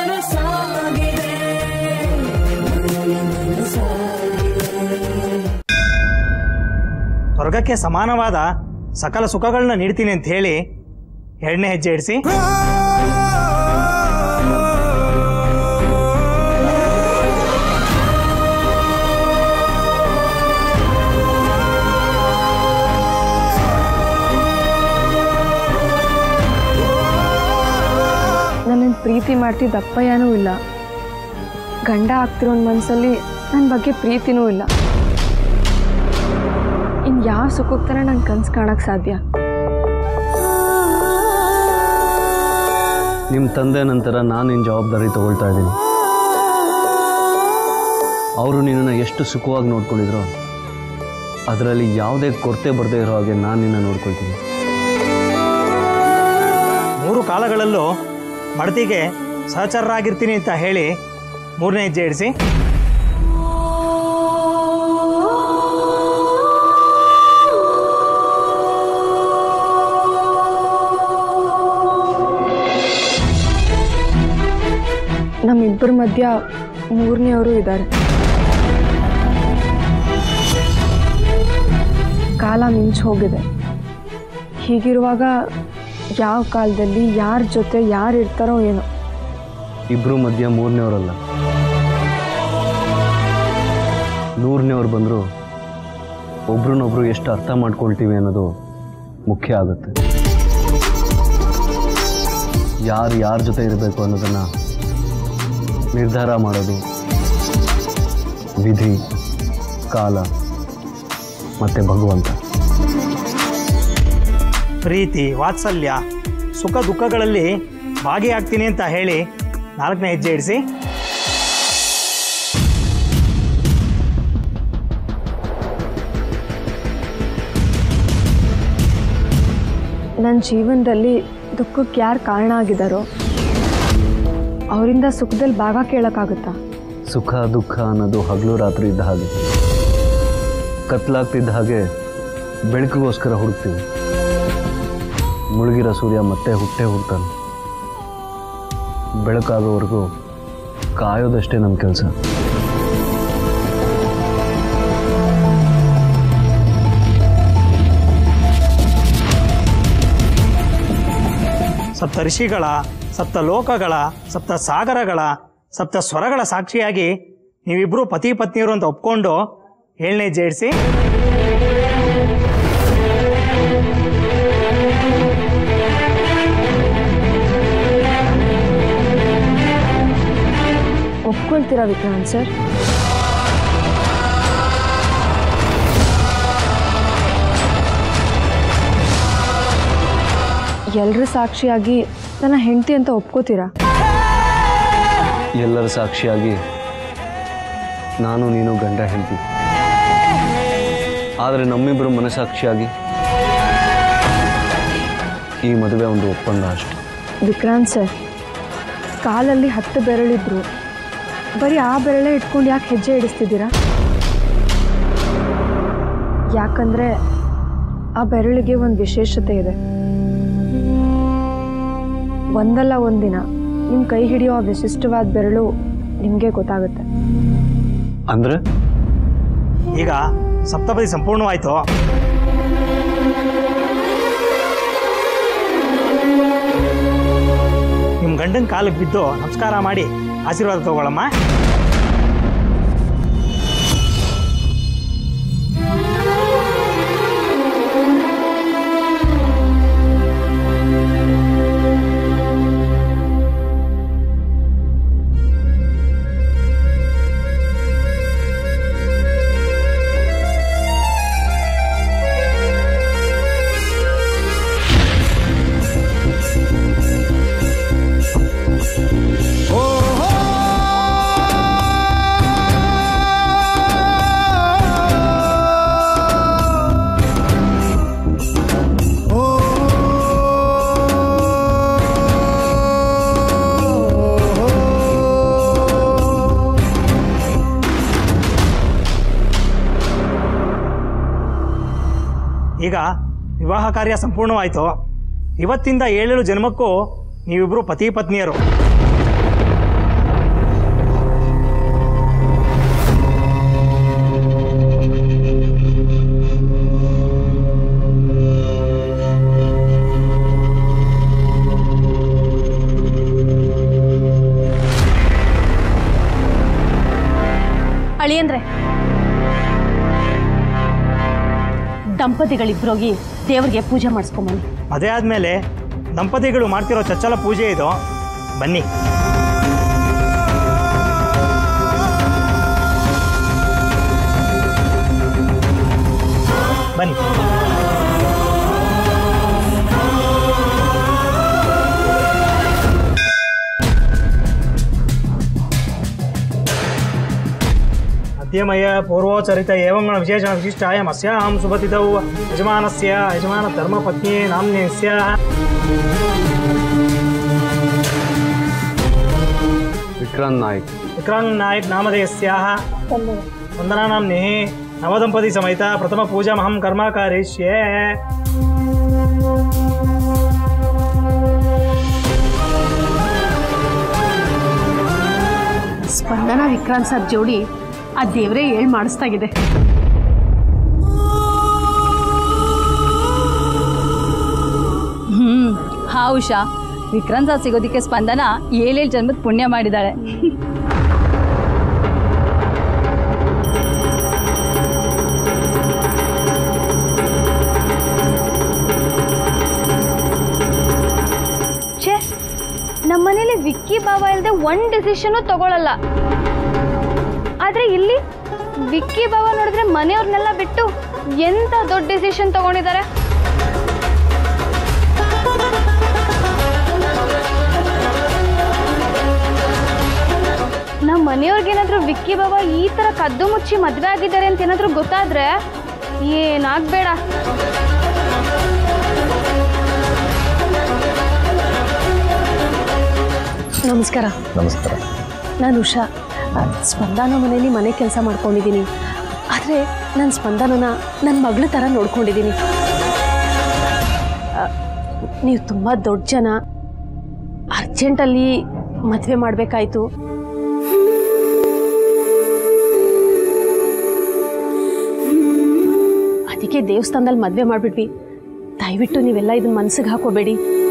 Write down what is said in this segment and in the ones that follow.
ನನಸಾಗಿದೆ ಮನೆಯಲ್ಲಿ ನನಸಾಗಿದೆ ಸ್ವರ್ಗಕ್ಕೆ ಸಮಾನವಾದ ಸಕಲ ಸುಖಗಳನ್ನ ನೀಡ್ತೀನಿ ಅಂತ ಹೇಳಿ ಎರಡನೇ ಹೆಜ್ಜೆ ಇಡಿಸಿ ನನ್ನನ್ನು ಪ್ರೀತಿ ಮಾಡ್ತಿದ್ದ ಅಪ್ಪಯ್ಯನೂ ಇಲ್ಲ ಗಂಡ ಆಗ್ತಿರೋ ಮನಸ್ಸಲ್ಲಿ ನನ್ನ ಬಗ್ಗೆ ಪ್ರೀತಿನೂ ಇಲ್ಲ ಇನ್ನು ಯಾವ ಸುಖಕ್ಕೆ ಥರ ನಂಗೆ ಕನ್ಸು ಕಾಣಕ್ಕೆ ಸಾಧ್ಯ ನಿಮ್ಮ ತಂದೆ ನಂತರ ನಾನು ನಿನ್ನ ಜವಾಬ್ದಾರಿ ತಗೊಳ್ತಾ ಇದ್ದೀನಿ ಅವರು ನಿನ್ನನ್ನು ಎಷ್ಟು ಸುಖವಾಗಿ ನೋಡ್ಕೊಂಡಿದ್ರು ಅದರಲ್ಲಿ ಯಾವುದೇ ಕೊರತೆ ಬರದೇ ಇರೋ ಹಾಗೆ ನಾನು ನಿನ್ನ ನೋಡ್ಕೊಳ್ತೀನಿ ಮೂರು ಕಾಲಗಳಲ್ಲೂ ಮಡತಿಗೆ ಸಹಚರರಾಗಿರ್ತೀನಿ ಅಂತ ಹೇಳಿ ಮೂರನೇ ಹೆಜ್ಜೆ ಇಡಿಸಿ ನಮ್ಮಿಬ್ಬರ ಮಧ್ಯ ಮೂರನೆಯವರು ಇದ್ದಾರೆ ಕಾಲ ಮಿಂಚು ಹೋಗಿದೆ ಹೀಗಿರುವಾಗ ಯಾವ ಕಾಲದಲ್ಲಿ ಯಾರ ಜೊತೆ ಯಾರು ಇರ್ತಾರೋ ಏನೋ ಇಬ್ಬರು ಮಧ್ಯ ಮೂರನೇವರಲ್ಲ ನೂರನೇವ್ರು ಬಂದರೂ ಒಬ್ರನ್ನೊಬ್ರು ಎಷ್ಟು ಅರ್ಥ ಮಾಡ್ಕೊಳ್ತೀವಿ ಅನ್ನೋದು ಮುಖ್ಯ ಆಗುತ್ತೆ ಯಾರು ಯಾರ ಜೊತೆ ಇರಬೇಕು ಅನ್ನೋದನ್ನು ನಿರ್ಧಾರ ಮಾಡೋದು ವಿಧಿ ಕಾಲ ಮತ್ತು ಭಗವಂತ ಪ್ರೀತಿ ವಾತ್ಸಲ್ಯ ಸುಖ ದುಃಖಗಳಲ್ಲಿ ಭಾಗಿಯಾಗ್ತೀನಿ ಅಂತ ಹೇಳಿ ನಾಲ್ಕನೇ ಹೆಜ್ಜೆ ಇಡಿಸಿ ನನ್ನ ಜೀವನದಲ್ಲಿ ದುಃಖಕ್ಕೆ ಯಾರು ಕಾರಣ ಆಗಿದ್ದಾರೋ ಅವರಿಂದ ಸುಖದಲ್ಲಿ ಭಾಗ ಕೇಳೋಕ್ಕಾಗುತ್ತಾ ಸುಖ ದುಃಖ ಅನ್ನೋದು ಹಗಲು ರಾತ್ರಿ ಇದ್ದ ಹಾಗೆ ಕತ್ಲಾಗ್ತಿದ್ದ ಹಾಗೆ ಬೆಳಕಿಗೋಸ್ಕರ ಹುಡುಕ್ತೀವಿ ಮುಳುಗಿರೋ ಸೂರ್ಯ ಮತ್ತೆ ಹುಟ್ಟೆ ಹುಡ್ತಾನೆ ಬೆಳಕಾಗೋವರೆಗೂ ಕಾಯೋದಷ್ಟೇ ನಮ್ಮ ಕೆಲಸ ಸಪ್ತ ಋಷಿಗಳ ಸಪ್ತ ಲೋಕಗಳ ಸಪ್ತ ಸಾಗರಗಳ ಸಪ್ತ ಸ್ವರಗಳ ಸಾಕ್ಷಿಯಾಗಿ ನೀವಿಬ್ಬರು ಪತಿ ಪತ್ನಿಯರು ಅಂತ ಒಪ್ಕೊಂಡು ಏಳನೇ ಹೆಜ್ಜೆ ಇಡಿಸಿ ಒಪ್ಕೊಳ್ತೀರಾ ವಿಕ್ರಾಂತ್ ಸರ್ ಎಲ್ಲರ ಸಾಕ್ಷಿಯಾಗಿ ನನ್ನ ಹೆಂಡತಿ ಅಂತ ಒಪ್ಕೋತೀರಾ ಎಲ್ಲರ ಸಾಕ್ಷಿಯಾಗಿ ನಾನು ನೀನು ಗಂಡ ಹೆಂಡತಿ ಆದರೆ ನಮ್ಮಿಬ್ಬರು ಮನಸ್ಸಾಕ್ಷಿಯಾಗಿ ಈ ಮದುವೆ ಒಂದು ಒಪ್ಪಂದ ಅಷ್ಟೆ ವಿಕ್ರಾಂತ್ ಸರ್ ಕಾಲಲ್ಲಿ ಹತ್ತು ಬೆರಳಿದ್ರು ಬರೀ ಆ ಬೆರಳೇ ಇಟ್ಕೊಂಡು ಯಾಕೆ ಹೆಜ್ಜೆ ಇಡಿಸ್ತಿದ್ದೀರಾ ಯಾಕಂದರೆ ಆ ಬೆರಳಿಗೆ ಒಂದು ವಿಶೇಷತೆ ಇದೆ ಒಂದಲ್ಲ ಒಂದಿನ ನಿಮ್ಮ ಕೈ ಹಿಡಿಯೋ ಆ ವಿಶಿಷ್ಟವಾದ ಬೆರಳು ನಿಮಗೆ ಗೊತ್ತಾಗುತ್ತೆ ಅಂದರೆ ಈಗ ಸಪ್ತಪದಿ ಸಂಪೂರ್ಣವಾಯಿತು ನಿಮ್ಮ ಗಂಡನ ಕಾಲಿಗೆ ಬಿದ್ದು ನಮಸ್ಕಾರ ಮಾಡಿ ಆಶೀರ್ವಾದ ತಗೊಳಮ್ಮ ಈಗ ವಿವಾಹ ಕಾರ್ಯ ಸಂಪೂರ್ಣವಾಯಿತು ಇವತ್ತಿಂದ ಏಳೇಳು ಜನ್ಮಕ್ಕೂ ನೀವಿಬ್ಬರು ಪತಿ ಪತ್ನಿಯರು ದಂಪತಿಗಳಿಬ್ರೋಗಿ ದೇವ್ರಿಗೆ ಪೂಜೆ ಮಾಡಿಸ್ಕೊಂಬನ್ನಿ ಅದೇ ಆದಮೇಲೆ ದಂಪತಿಗಳು ಮಾಡ್ತಿರೋ ಚಚ್ಚಲ ಪೂಜೆ ಇದು ಬನ್ನಿ ಬನ್ನಿ ಅಧ್ಯಮಯ ಪೂರ್ವೋಚರಿತ ಏವಂಗಣ ವಿಶೇಷಣ ವಿಶಿಷ್ಟಾಯ ಮಸ್ಯಾಂ ಸುಭತಿತೌ ಯಜಮಾನಸ್ಯ ಯಜಮಾನ ಧರ್ಮಪತ್ನಿ ನಾಮ್ನೇಸ್ಯ ವಿಕ್ರಾಂತ್ ನಾಯ್ಕ್ ವಿಕ್ರಾಂತ್ ನಾಯಕ್ ನಾಮಧೇಯಸ್ಯಾಹ ವಂದನಾ ನಾಮ್ನಿ ನವದಂಪತಿ ಸಮೇತ ಪ್ರಥಮ ಪೂಜಾಮಹಂ ಕರ್ಮ ಕರಿಷ್ಯೆ ಸ್ಪಂದನ ವಿಕ್ರಾಂತ್ ಸರ್ ಜೋಡಿ ಆ ದೇವರೇ ಹೇಳ್ ಮಾಡಿಸ್ತಾಗಿದೆ ಹ್ಮ್ ಹಾ ಉಷಾ ವಿಕ್ರಾಂತ್ ಸರ್ ಸಿಗೋದಿಕ್ಕೆ ಸ್ಪಂದನ ಏಳೇಳು ಜನ್ಮದ ಪುಣ್ಯ ಮಾಡಿದಾಳೆ ಛೇ ನಮ್ಮನೇಲಿ ವಿಕ್ಕಿ ಬಾವ ಇಲ್ಲದೆ ಒನ್ ಡಿಸಿಷನು ತಗೊಳಲ್ಲ ಆದ್ರೆ ಇಲ್ಲಿ ವಿಕ್ಕಿ ಬಾವ ನೋಡಿದ್ರೆ ಮನೆಯವ್ರನ್ನೆಲ್ಲ ಬಿಟ್ಟು ಎಂತ ದೊಡ್ಡ ಡಿಸಿಷನ್ ತಗೊಂಡಿದ್ದಾರೆ ನಮ್ಮ ಮನೆಯವ್ರಿಗೇನಾದ್ರೂ ವಿಕ್ಕಿ ಬಾವ ಈ ತರ ಕದ್ದು ಮುಚ್ಚಿ ಮದ್ವೆ ಆಗಿದ್ದಾರೆ ಅಂತ ಏನಾದ್ರೂ ಗೊತ್ತಾದ್ರೆ ಏನಾಗ್ಬೇಡ ನಮಸ್ಕಾರ ನಮಸ್ಕಾರ ನಾನು ಉಷಾ ಆ, ಸ್ಪಂದನ ಮನೇಲಿ ಮನೆ ಕೆಲಸ ಮಾಡ್ಕೊಂಡಿದ್ದೀನಿ ಆದರೆ ನನ್ನ ಸ್ಪಂದನನ ನನ್ನ ಮಗಳ ಥರ ನೋಡ್ಕೊಂಡಿದ್ದೀನಿ ಆ, ನೀವು ತುಂಬ ದೊಡ್ಡ ಜನ ಅರ್ಜೆಂಟಲ್ಲಿ ಮದುವೆ ಮಾಡಬೇಕಾಯ್ತು ಅದಕ್ಕೆ ದೇವಸ್ಥಾನದಲ್ಲಿ ಮದುವೆ ಮಾಡಿಬಿಟ್ವಿ ದಯವಿಟ್ಟು ನೀವೆಲ್ಲ ಇದನ್ನ ಮನ್ಸಿಗೆ ಹಾಕೋಬೇಡಿ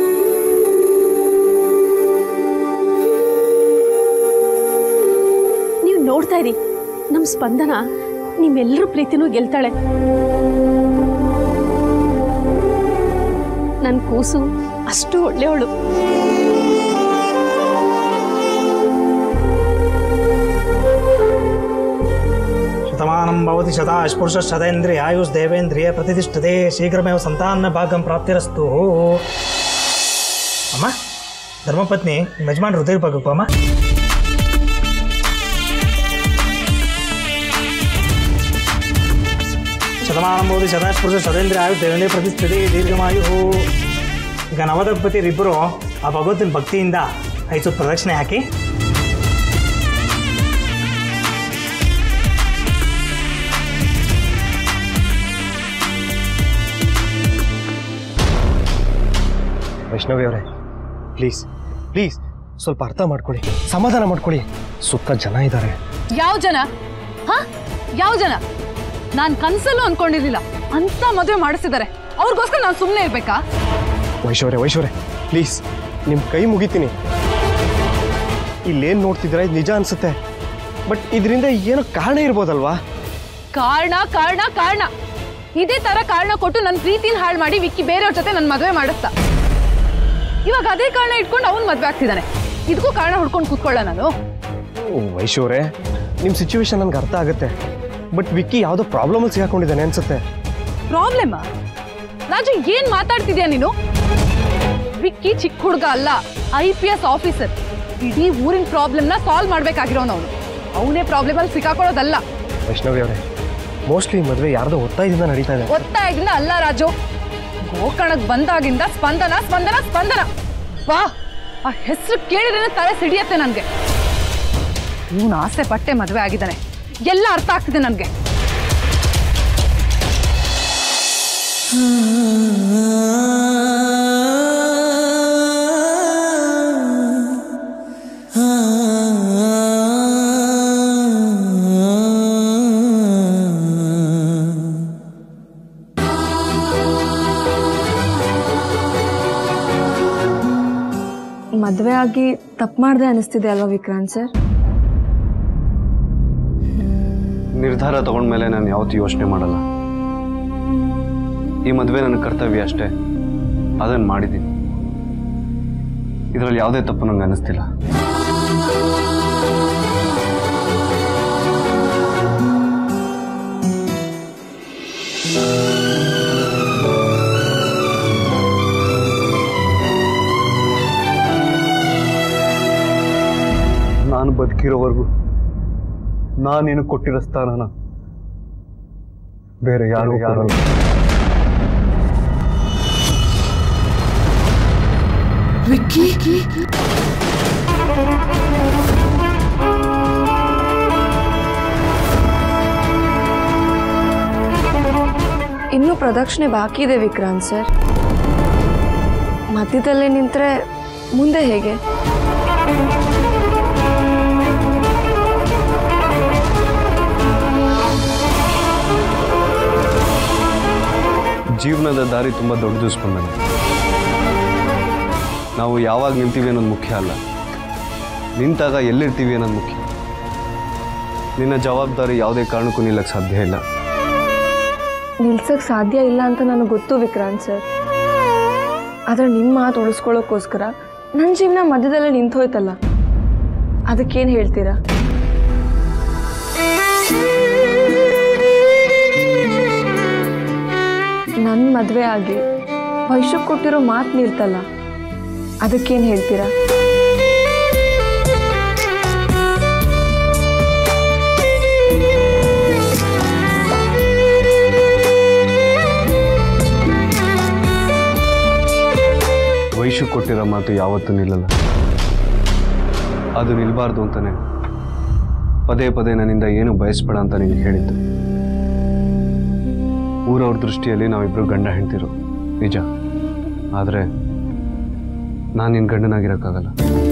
ನೀವು ನೋಡ್ತಾ ಇರಿ ನಮ್ಮ ಸ್ಪಂದನ ನಿಮ್ಮೆಲ್ಲರ ಪ್ರೀತಿನೂ ಗೆಲ್ತಾಳೆ ನನ್ನ ಕೂಸು ಅಷ್ಟು ಒಳ್ಳೆಯವಳು ಶತಮಾನಂ ಭವತಿ ಶತಾ ಸ್ಪುರುಷ ಶತೇಂದ್ರಿಯ ಆಯುಷ್ ದೇವೇಂದ್ರಿಯ ಪ್ರತಿಷ್ಠತೆ ಶೀಘ್ರಮೇವ ಸಂತಾನ ಭಾಗಂ ಪ್ರಾಪ್ತಿರಸ್ತು ಅಮ್ಮ ಧರ್ಮಪತ್ನಿ ನಿಮ್ಮ ಯಜಮಾನ್ ಹೃದಯ ಭಾಗಕ್ಕೂ ಅಮ್ಮ ಶತಮಾನಂ ಭವತಿ ಶತಾ ಸ್ಪುರುಷ ಶತೇಂದ್ರಿಯ ಆಯುಷ್ ದೇವೇಂದ್ರಿಯ ಪ್ರತಿಷ್ಠತೆ ದೀರ್ಘಮಾಯು ಈಗ ನವದಂಪತಿರಿಬ್ಬರು ಆ ಭಗವತಿನ ಭಕ್ತಿಯಿಂದ ಐದು ಪ್ರದಕ್ಷಿಣೆ ಹಾಕಿ ವೈಷ್ಣವಿ ಅವರೇ ಪ್ಲೀಸ್ ಪ್ಲೀಸ್ ಸ್ವಲ್ಪ ಅರ್ಥ ಮಾಡ್ಕೊಳ್ಳಿ ಸಮಾಧಾನ ಮಾಡ್ಕೊಳ್ಳಿ ಸುತ್ತ ಜನ ಇದ್ದಾರೆ ಯಾವ ಜನ ಹಾ ಯಾವ ಜನ ನಾನ್ ಕನ್ಸಲ್ಲೂ ಅನ್ಕೊಂಡಿರ್ಲಿಲ್ಲ ಅಂತ ಮದುವೆ ಮಾಡಿಸಿದ್ದಾರೆ ಅವ್ರಿಗೋಸ್ಕರ ನಾನು ಸುಮ್ಮನೆ ಇರ್ಬೇಕಾ ವೈಶ್ವರ್ಯ ವೈಶ್ವರ್ಯ ಪ್ಲೀಸ್ ನಿಮ್ಮ ಕೈ ಮುಗಿತೀನಿ ಇಲ್ಲೇನು ನೋಡ್ತಿದ್ದೀರಾ ಇದು ನಿಜ ಅನ್ಸುತ್ತೆ ಬಟ್ ಇದರಿಂದ ಏನೋ ಕಾರಣ ಇರ್ಬೋದಲ್ವಾ ಕಾರಣ ಕಾರಣ ಕಾರಣ ಇದೇ ತರ ಕಾರಣ ಕೊಟ್ಟು ನನ್ನ ಪ್ರೀತಿನ ಹಾಳು ಮಾಡಿ ವಿಕ್ಕಿ ಬೇರೆಯವ್ರ ಜೊತೆ ನನ್ನ ಮದುವೆ ಮಾಡಿಸ್ತಾ ಇವಾಗ ಅದೇ ಕಾರಣ ಇಟ್ಕೊಂಡು ಅವ್ನ್ ಮದ್ವೆ ಆಗ್ತಿದ್ದಾನೆ ಇದಕ್ಕೂ ಕಾರಣ ಹುಡ್ಕೊಂಡು ಕೂತ್ಕೊಳ್ಳ ನಾನು ಓ, ವೈಶೂರೇ ನಿಮ್ಮ ಸಿಚುವೇಶನ್ ನನಗೆ ಅರ್ಥ ಆಗುತ್ತೆ ಬಟ್ ವಿಕ್ಕಿ ಯಾವುದೋ ಪ್ರಾಬ್ಲಮಲ್ಲಿ ಸಿಗಾಕೊಂಡಿದ್ದಾನೆ ಅನ್ಸುತ್ತೆ ಪ್ರಾಬ್ಲಮ್ ರಾಜು ಏನ್ ಮಾತಾಡ್ತಿದ್ಯಾ ನೀನು ವಿಕ್ಕಿ ಚಿಕ್ಕ ಹುಡುಗ ಅಲ್ಲ ಐ ಪಿ ಎಸ್ ಆಫೀಸರ್ ಇಡೀ ಊರಿನ ಪ್ರಾಬ್ಲಮ್ನ ಸಾಲ್ವ್ ಮಾಡ್ಬೇಕಾಗಿರೋನು ಅವನು ಅವನೇ ಪ್ರಾಬ್ಲಮ್ ಅಲ್ಲಿ ಸಿಕ್ಕಾಕೊಳ್ಳೋದಲ್ಲ ವೈಷ್ಣವಿ ಅವರೇ ಮೋಸ್ಟ್ಲಿ ಮದುವೆ ಯಾರ್ದೋ ಒತ್ತಾಯದಿಂದ ನಡೀತಾ ಇದೆ ಒತ್ತಾಯದಿಂದ ಅಲ್ಲ ರಾಜು ಗೋಕರ್ಣಕ್ ಬಂದಾಗಿಂದ ಸ್ಪಂದನ ಸ್ಪಂದನ ಸ್ಪಂದನ ವಾ ಆ ಹೆಸರು ಕೇಳಿದ್ರೆ ತಲೆ ಸಿಡಿಯತ್ತೆ ನನ್ಗೆ ಇವನು ಆಸೆ ಪಟ್ಟೆ ಮದುವೆ ಆಗಿದ್ದಾನೆ ಎಲ್ಲ ಅರ್ಥ ಆಗ್ತಿದೆ ನನ್ಗೆ ಮದುವೆ ಆಗಿ ತಪ್ಪು ಮಾಡಿದೆ ಅನಿಸ್ತಿದೆ ಅಲ್ವಾ ವಿಕ್ರಾಂತ್ ಸರ್ ನಿರ್ಧಾರ ತಗೊಂಡ್ಮೇಲೆ ನಾನು ಯಾವತ್ತೂ ಯೋಚನೆ ಮಾಡಲ್ಲ ಈ ಮದುವೆ ನನ್ನ ಕರ್ತವ್ಯ ಅಷ್ಟೇ ಅದನ್ನು ಮಾಡಿದ್ದೀನಿ ಇದರಲ್ಲಿ ಯಾವುದೇ ತಪ್ಪು ನಂಗೆ ಅನ್ನಿಸ್ತಿಲ್ಲ ನಾನು ಬದುಕಿರೋವರೆಗೂ ನಾನು ನಿನಗೆ ಕೊಟ್ಟಿರೋ ಸ್ಥಾನನ ಬೇರೆ ಯಾರು ಯಾರು ಇನ್ನೂ ಪ್ರದಕ್ಷಿಣೆ ಬಾಕಿ ಇದೆ ವಿಕ್ರಾಂತ್ ಸರ್ ಮಧ್ಯದಲ್ಲೇ ನಿಂತರೆ ಮುಂದೆ ಹೇಗೆ ಜೀವನದ ದಾರಿ ತುಂಬ ದೊಡ್ಡದು ಸ್ಪಂದನ ನಾವು ಯಾವಾಗ ನಿಲ್ತೀವಿ ಅನ್ನೋದು ಮುಖ್ಯ ಅಲ್ಲ ನಿಂತಾಗ ಎಲ್ಲಿರ್ತೀವಿ ಅನ್ನೋದು ಮುಖ್ಯ ನಿನ್ನ ಜವಾಬ್ದಾರಿ ಯಾವುದೇ ಕಾರಣಕ್ಕೂ ನಿಲ್ಲಕ್ಕೆ ಸಾಧ್ಯ ಇಲ್ಲ ನಿಲ್ಸಕ್ಕೆ ಸಾಧ್ಯ ಇಲ್ಲ ಅಂತ ನನಗೆ ಗೊತ್ತು ವಿಕ್ರಾಂತ್ ಸರ್ ಆದರೆ ನಿಮ್ಮ ಮಾತು ಉಳಿಸ್ಕೊಳ್ಳೋಕ್ಕೋಸ್ಕರ ನನ್ನ ಜೀವನ ಮಧ್ಯದಲ್ಲೇ ನಿಂತು ಹೋಯ್ತಲ್ಲ ಅದಕ್ಕೇನು ಹೇಳ್ತೀರಾ ನನ್ನ ಮದುವೆ ಆಗಿ ವೈಶಕ್ಕೆ ಕೊಟ್ಟಿರೋ ಮಾತು ನಿಲ್ತಲ್ಲ ಅದಕ್ಕೇನು ಹೇಳ್ತೀರಾ ವಯಸ್ಸು ಕೊಟ್ಟಿರೋ ಮಾತು ಯಾವತ್ತೂ ನಿಲ್ಲಲ್ಲ ಅದು ನಿಲ್ಬಾರ್ದು ಅಂತಾನೆ ಪದೇ ಪದೇ ನನ್ನಿಂದ ಏನು ಬಯಸ್ಬೇಡ ಅಂತ ನಿನಗೆ ಹೇಳಿದ್ದು ಊರವ್ರ ದೃಷ್ಟಿಯಲ್ಲಿ ನಾವಿಬ್ಬರು ಗಂಡ ಹೆಂಡ್ತಿರು ನಿಜ ಆದರೆ ನಾನು ನಿನ್ನ ಗಂಡನಾಗಿರೋಕ್ಕಾಗಲ್ಲ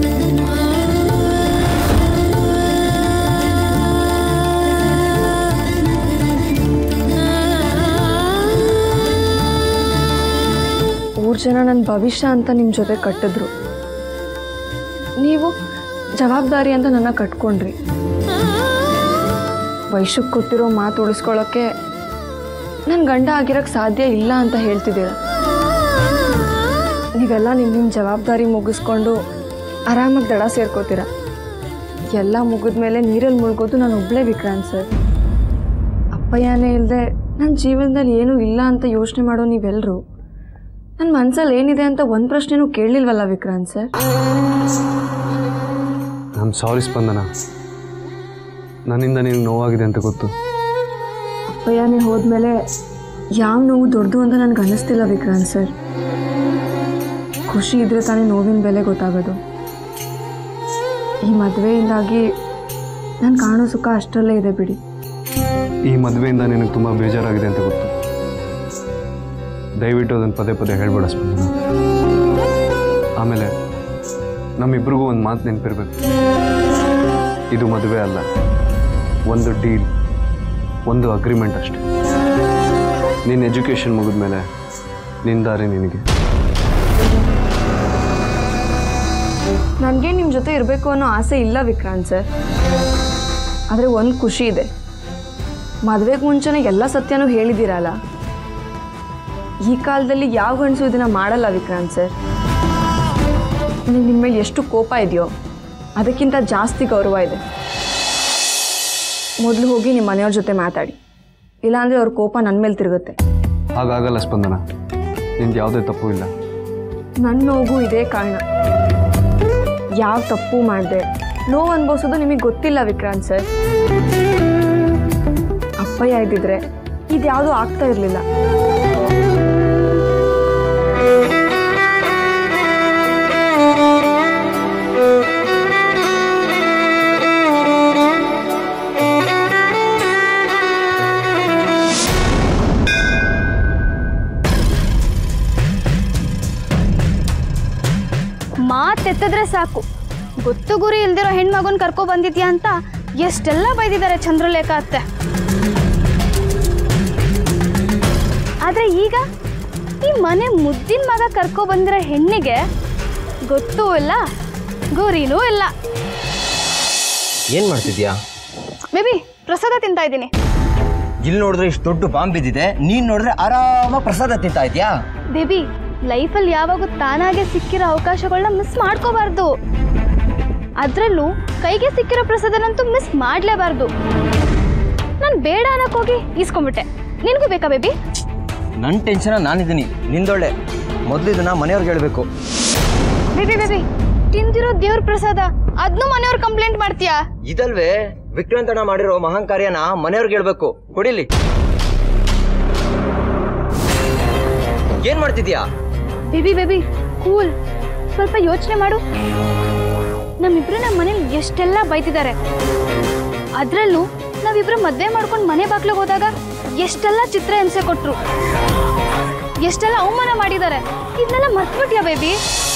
ಮೂರು ಜನ ನನ್ನ ಭವಿಷ್ಯ ಅಂತ ನಿಮ್ಮ ಜೊತೆ ಕಟ್ಟಿದ್ರು ನೀವು ಜವಾಬ್ದಾರಿ ಅಂತ ನನ್ನ ಕಟ್ಕೊಂಡ್ರಿ ವಯಸ್ಸಕ್ಕೆ ಕೊಟ್ಟಿರೋ ಮಾತು ಉಳಿಸ್ಕೊಳ್ಳೋಕ್ಕೆ ನನ್ನ ಗಂಡ ಆಗಿರೋಕ್ಕೆ ಸಾಧ್ಯ ಇಲ್ಲ ಅಂತ ಹೇಳ್ತಿದ್ದೀರ ನೀವೆಲ್ಲ ನಿಮ್ಮ ನಿಮ್ಮ ಜವಾಬ್ದಾರಿ ಮುಗಿಸ್ಕೊಂಡು ಆರಾಮಾಗಿ ದಡ ಸೇರ್ಕೋತೀರ ಎಲ್ಲ ಮುಗಿದ ಮೇಲೆ ನೀರಲ್ಲಿ ಮುಳುಗೋದು ನಾನು ಒಬ್ಬಳೇ ವಿಕ್ರಾಂತ್ ಸರ್ ಅಪ್ಪಯ್ಯನೇ ಇಲ್ಲದೆ ನನ್ನ ಜೀವನದಲ್ಲಿ ಏನೂ ಇಲ್ಲ ಅಂತ ಯೋಚನೆ ಮಾಡೋ ನೀವೆಲ್ಲರೂ ನನ್ನ ಮನ್ಸಲ್ಲಿ ಏನಿದೆ ಅಂತ ಒಂದು ಪ್ರಶ್ನೆನೂ ಕೇಳಲಿಲ್ವಲ್ಲ Vikrant sir I'm sorry Spandana ನನ್ನಿಂದ ನಿನಗೆ ನೋವಾಗಿದೆ ಅಂತ ಗೊತ್ತು ಅಪ್ಪಯ್ಯನೇ ಹೋದ್ಮೇಲೆ ಯಾವ ನೋವು ದೊಡ್ಡದು ಅಂತ ನನಗೆ ಅನ್ನಿಸ್ತಿಲ್ಲ ವಿಕ್ರಾಂತ್ ಸರ್ ಖುಷಿ ಇದ್ರೆ ತಾನೇ ನೋವಿನ ಬೆಲೆ ಗೊತ್ತಾಗೋದು ಈ ಮದುವೆಯಿಂದಾಗಿ ನಾನು ಕಾಣೋ ಸುಖ ಅಷ್ಟರಲ್ಲೇ ಇದೆ ಬಿಡಿ ಈ ಮದುವೆಯಿಂದ ನಿನಗೆ ತುಂಬ ಬೇಜಾರಾಗಿದೆ ಅಂತ ಗೊತ್ತು ದಯವಿಟ್ಟು ಅದನ್ನು ಪದೇ ಪದೇ ಹೇಳ್ಬೇಡ ಸ್ಪಂದನ ಆಮೇಲೆ ನಮ್ಮಿಬ್ರಿಗೂ ಒಂದು ಮಾತು ನೆನಪಿರ್ಬೇಕು ಇದು ಮದುವೆ ಅಲ್ಲ ಒಂದು ಡೀಲ್ ಒಂದು ಅಗ್ರಿಮೆಂಟ್ ಅಷ್ಟೆ ನಿನ್ನ ಎಜುಕೇಷನ್ ಮುಗಿದ್ಮೇಲೆ ನಿನ್ನ ದಾರಿ ನಿನಗೆ ನನಗೆ ನಿಮ್ಮ ಜೊತೆ ಇರಬೇಕು ಅನ್ನೋ ಆಸೆ ಇಲ್ಲ ವಿಕ್ರಾಂತ್ ಸರ್ ಆದರೆ ಒಂದು ಖುಷಿ ಇದೆ ಮದುವೆಗೆ ಮುಂಚೆನೇ ಎಲ್ಲ ಸತ್ಯನೂ ಹೇಳಿದ್ದೀರಲ್ಲ ಈ ಕಾಲದಲ್ಲಿ ಯಾವ ಗಂಡಸು ಇದನ್ನ ಮಾಡಲ್ಲ ವಿಕ್ರಾಂತ್ ಸರ್ ನನಗೆ ನಿಮ್ಮ ಮೇಲೆ ಎಷ್ಟು ಕೋಪ ಇದೆಯೋ ಅದಕ್ಕಿಂತ ಜಾಸ್ತಿ ಗೌರವ ಇದೆ ಮೊದಲು ಹೋಗಿ ನಿಮ್ಮ ಮನೆಯವ್ರ ಜೊತೆ ಮಾತಾಡಿ ಇಲ್ಲಾಂದರೆ ಅವ್ರ ಕೋಪ ನನ್ನ ಮೇಲೆ ತಿರುಗುತ್ತೆ ಹಾಗಾಗಲ್ಲ ಸ್ಪಂದನ ನಿಂದು ಯಾವುದೇ ತಪ್ಪು ಇಲ್ಲ ನನ್ನ ನೋವು ಇದೇ ಕಾರಣ ಯಾವ ತಪ್ಪು ಮಾಡಿದೆ ನೋವು ಅನ್ಭವಿಸೋದು ನಿಮಗೆ ಗೊತ್ತಿಲ್ಲ ವಿಕ್ರಾಂತ್ ಸರ್ ಅಪ್ಪಯ್ಯ ಇದ್ದಿದ್ರೆ ಇದ್ಯಾವುದೂ ಆಗ್ತಾ ಇರಲಿಲ್ಲ ಮಾತೆತ್ತಿದ್ರೆ ಸಾಕು ಗೊತ್ತು ಗುರಿ ಇಲ್ದಿರೋ ಹೆಣ್ಮಗುನ್ ಕರ್ಕೊ ಬಂದಿದ್ಯಾ ಅಂತ ಎಷ್ಟೆಲ್ಲ ಬೈದಿದ್ದಾರೆ ಚಂದ್ರಲೇಖ ಅತ್ತೆ ಆದ್ರೆ ಈಗ ಈ ಮನೆ ಮುದ್ದಿನ ಮಗ ಕರ್ಕೊ ಬಂದಿರೋ ಹೆಣ್ಣಿಗೆ ಗೊತ್ತೂ ಇಲ್ಲ ಗುರಿನೂ ಇಲ್ಲ ಏನು ಮಾಡ್ತಿದ್ಯಾ ಬೇಬಿ ಪ್ರಸಾದ ತಿಂತಾ ಇದ್ದೀನಿ ಇಲ್ಲಿ ನೋಡಿದ್ರೆ ಇಷ್ಟು ದೊಡ್ಡ ಬಾಂಬ್ ಬಿದ್ದಿದೆ ನೀನ್ ನೋಡಿದ್ರೆ ಆರಾಮ ಪ್ರಸಾದ ತಿಂತಾ ಇದ್ಯಾ ಬೇಬಿ ಲೈಫಲ್ಲಿ ಯಾವಾಗೂ ತಾನಾಗೆ ಸಿಕ್ಕಿರೋ ಅವಕಾಶಗಳನ್ನ ಮಿಸ್ ಮಾಡ್ಕೋಬಾರ್ದು ಅದರಲ್ಲೂ ಕೈಗೆ ಸಿಕ್ಕಿರೋ ಪ್ರಸಾದನಂತೂ ಮಿಸ್ ಮಾಡಲೇಬಾರ್ದು ನಾನು ಬೇಡ ಅನ್ನಕ್ ಹೋಗಿ ಈಸ್ಕೊಂಡ್ಬಿಟ್ಟೆ ನಿನಗೂ ಬೇಕಾ ಬೇಬಿ ನನ್ನ ಟೆನ್ಷನ್ ನಾನಿದ್ದೀನಿ ನಿಂದೊಳ್ಳೆ ಮೊದಲು ಇದನ್ನ ಮನೆಯವ್ರಿಗೆ ಹೇಳ್ಬೇಕು ಬೇಬಿ ಬೇಬಿ ತಿಂದಿರೋ ದೇವ್ರ ಪ್ರಸಾದ ಅದನ್ನೂ ಮನೆಯವ್ರು ಕಂಪ್ಲೇಂಟ್ ಮಾಡ್ತೀಯಾ ಇದಲ್ವೇ ವಿಕ್ರಾಂತಣ್ಣ ಮಾಡಿರೋ ಮಹಾನ್ ಕಾರ್ಯನ ಮನೆಯವ್ರಿಗೆ ಹೇಳ್ಬೇಕು ಕೊಡಿಲಿ ಏನ್ ಮಾಡ್ತಿದ್ಯಾ ಬೇಬಿ ಬೇಬಿ ಕೂಲ್ ಸ್ವಲ್ಪ ಯೋಚನೆ ಮಾಡು ನಮ್ಮಿಬ್ರು ನಮ್ಮ ಮನೇಲಿ ಎಷ್ಟೆಲ್ಲ ಬೈತಿದ್ದಾರೆ ಅದ್ರಲ್ಲೂ ನಾವಿಬ್ರು ಮದ್ವೆ ಮಾಡ್ಕೊಂಡು ಮನೆ ಬಾಗ್ಲಿಗೆ ಹೋದಾಗ ಎಷ್ಟೆಲ್ಲ ಚಿತ್ರ ಹಿಂಸೆ ಕೊಟ್ರು ಎಷ್ಟೆಲ್ಲ ಅವಮಾನ ಮಾಡಿದ್ದಾರೆ ಇದನ್ನೆಲ್ಲ ಮರ್ತ್ಬಿಟ್ಯಾ ಬೇಬಿ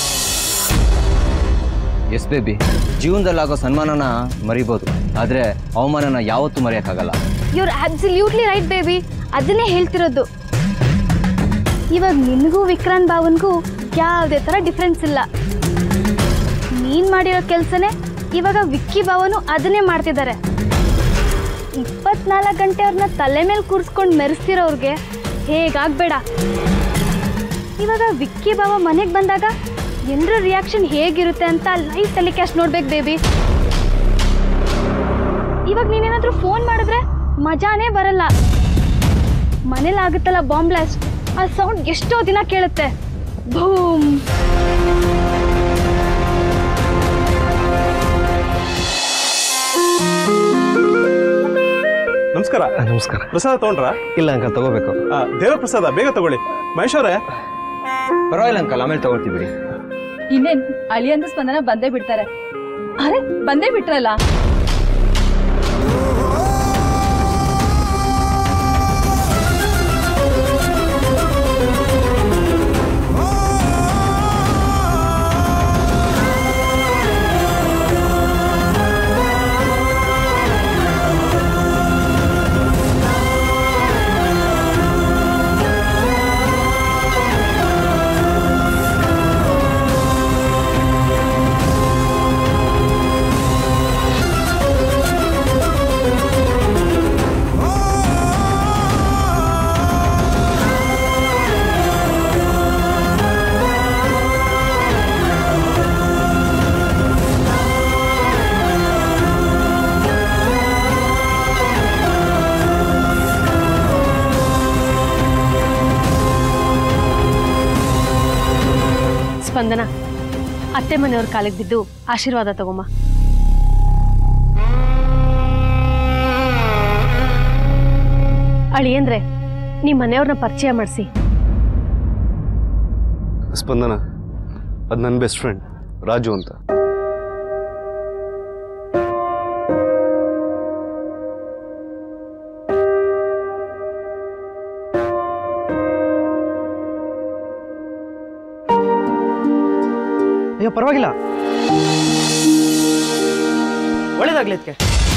ಎಸ್ ಬೇಬಿ ಜೀವನದಲ್ಲಾಗೋ ಸನ್ಮಾನನ ಮರಿಬೋದು ಆದ್ರೆ ಅವಮಾನನ ಯಾವತ್ತೂ ಮರೆಯಕ್ಕಾಗಲ್ಲ ಯುರ್ ಆಬ್ಸಲ್ಯೂಟ್ಲಿ ರೈಟ್ ಬೇಬಿ ಅದನ್ನೇ ಹೇಳ್ತಿರೋದು ಇವಾಗ ನಿನಗೂ ವಿಕ್ರಾಂತ್ ಭಾವನ್ಗೂ ಯಾವುದೇ ಥರ ಡಿಫ್ರೆನ್ಸ್ ಇಲ್ಲ ನೀನ್ ಮಾಡಿರೋ ಕೆಲಸನೇ ಇವಾಗ ವಿಕ್ಕಿ ಭಾವನು ಅದನ್ನೇ ಮಾಡ್ತಿದ್ದಾರೆ ಇಪ್ಪತ್ನಾಲ್ಕು ಗಂಟೆ ಅವ್ರನ್ನ ತಲೆ ಮೇಲೆ ಕೂರಿಸ್ಕೊಂಡು ಮೆರೆಸ್ತಿರೋರ್ಗೆ ಹೇಗಾಗ್ಬೇಡ ಇವಾಗ ವಿಕ್ಕಿ ಭಾವ ಮನೆಗೆ ಬಂದಾಗ ಎಲ್ಲರ ರಿಯಾಕ್ಷನ್ ಹೇಗಿರುತ್ತೆ ಅಂತ ಲೈವ್ ಟೆಲಿಕಾಸ್ಟ್ ನೋಡ್ಬೇಕು ಬೇಬಿ ಇವಾಗ ನೀನೇನಾದ್ರೂ ಫೋನ್ ಮಾಡಿದ್ರೆ ಮಜಾನೇ ಬರಲ್ಲ ಮನೇಲಿ ಆಗುತ್ತಲ್ಲ ಬಾಂಬ್ ಬ್ಲಾಸ್ಟ್ ಆ ಸೌಂಡ್ ಎಷ್ಟೋ ದಿನ ಕೇಳುತ್ತೆ ಭೂಮ್ ನಮಸ್ಕಾರ ನಮಸ್ಕಾರ ಪ್ರಸಾದ ತಗೊಂಡ್ರ ಇಲ್ಲ ಅಂಕಲ್ ತಗೋಬೇಕು ದೇವರ ಪ್ರಸಾದ ಬೇಗ ತಗೊಳ್ಳಿ ಮಹೇಶ್ ಅವರೇ ಪರವಾಗಿಲ್ಲ ಅಂಕಲ್ ಆಮೇಲೆ ತಗೊಳ್ತೀವಿ ಬಿಡಿ ಇನ್ನೇನ್ ಅಳಿಯಂದು ಸ್ಪಂದನ ಬಂದೇ ಬಿಡ್ತಾರೆ ಅರೆ ಬಂದೇ ಬಿಟ್ರಲ್ಲ ಸ್ಪಂದನ ಅತ್ತೆ ಮನೆಯವ್ರ ಕಾಲಿಗೆ ಬಿದ್ದು ಆಶೀರ್ವಾದ ತಗೊಮ್ಮ ಅಳಿಯಂದ್ರೆ ನಿಮ್ಮ ಮನೆಯವ್ರನ್ನ ಪರಿಚಯ ಮಾಡಿಸಿ ಸ್ಪಂದನ ಅದು ನನ್ನ ಬೆಸ್ಟ್ ಫ್ರೆಂಡ್ ರಾಜು ಅಂತ ಅಯ್ಯೋ ಪರವಾಗಿಲ್ಲ ಒಳ್ಳೇದಾಗ್ಲಿ ಅದಕ್ಕೆ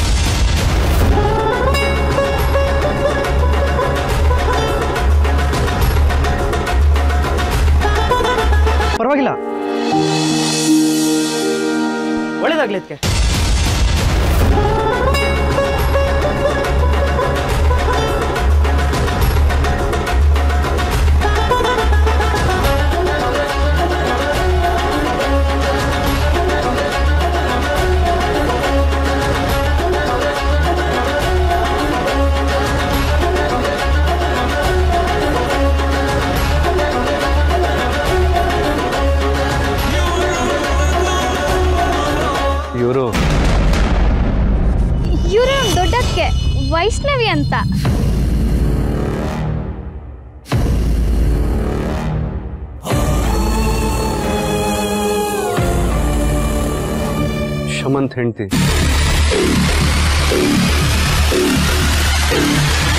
ಪರವಾಗಿಲ್ಲ ಒಳ್ಳೇದಾಗ್ಲಿ ಅದಕ್ಕೆ ಇವರು ಇವರೇ ದೊಡ್ಡಕ್ಕೆ ವೈಷ್ಣವಿ ಅಂತ ಶಮಂತ್ ಹೆಂಡ್ತಿ